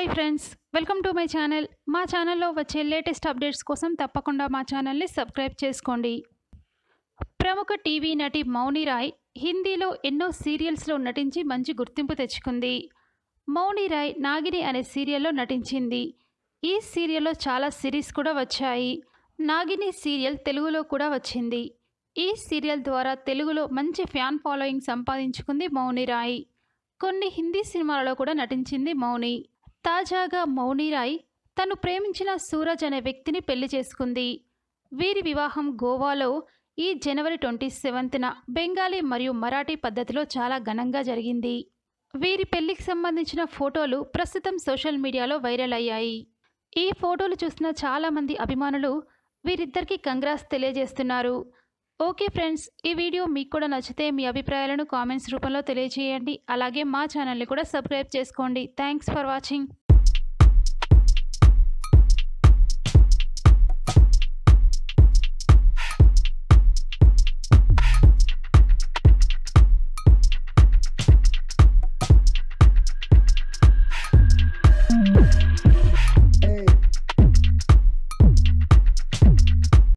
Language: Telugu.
hi friends welcome to my channel మా ఛానల్లో వచ్చే లేటెస్ట్ అప్డేట్స్ కోసం తప్పకుండా మా ఛానల్ని సబ్స్క్రైబ్ చేసుకోండి ప్రముఖ టీవీ నటి మౌని రాయ్ హిందీలో ఎన్నో సీరియల్స్లో నటించి మంచి గుర్తింపు తెచ్చుకుంది మౌని రాయ్ నాగిని అనే సీరియల్లో నటించింది ఈ సీరియల్లో చాలా సిరీస్ కూడా వచ్చాయి నాగిని సీరియల్ తెలుగులో కూడా వచ్చింది ఈ సీరియల్ ద్వారా తెలుగులో మంచి ఫ్యాన్ ఫాలోయింగ్ సంపాదించుకుంది మౌని రాయ్ కొన్ని హిందీ సినిమాలలో కూడా నటించింది మౌని తాజాగా మౌని రాయ్ తను ప్రేమించిన సూరజ్ అనే వ్యక్తిని పెళ్లి చేసుకుంది వీరి వివాహం గోవాలో ఈ జనవరి ట్వంటీ సెవెంత్న బెంగాలీ మరియు మరాఠీ పద్ధతిలో చాలా ఘనంగా జరిగింది వీరి పెళ్లికి సంబంధించిన ఫోటోలు ప్రస్తుతం సోషల్ మీడియాలో వైరల్ అయ్యాయి ఈ ఫోటోలు చూసిన చాలామంది అభిమానులు వీరిద్దరికీ కంగ్రాస్ తెలియజేస్తున్నారు ఓకే ఫ్రెండ్స్ ఈ వీడియో మీకు కూడా నచ్చితే మీ అభిప్రాయాలను కామెంట్స్ రూపంలో తెలియజేయండి అలాగే మా ఛానల్ని కూడా సబ్స్క్రైబ్ చేసుకోండి థ్యాంక్స్ ఫర్ వాచింగ్